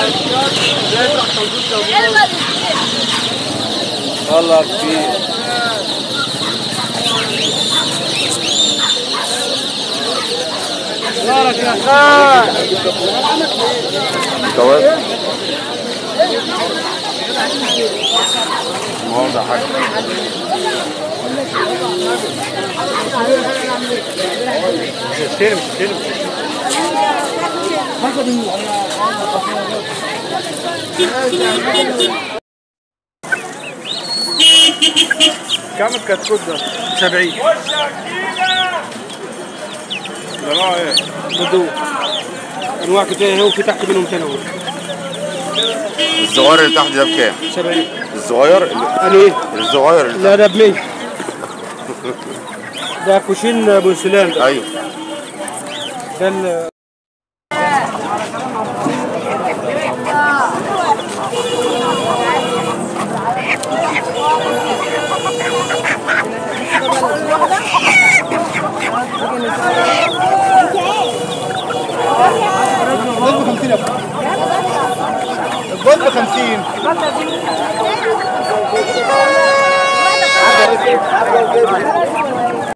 والله كتير بارك يا خال كوارث مواضع حاجة مش هشتري مش هشتري كم الكتكوت ده؟ 70 ده نوع ايه؟ بدو انواع كتير هو في تحت منهم تنوع الصغير اللي تحت ده بكام؟ 70 الصغير اللي انا ايه؟ الصغير اللي لا ده ب 100 ده كوشين ابو سلام تحت. ده ايوه ده ال- الجول ب 50 واحدة دي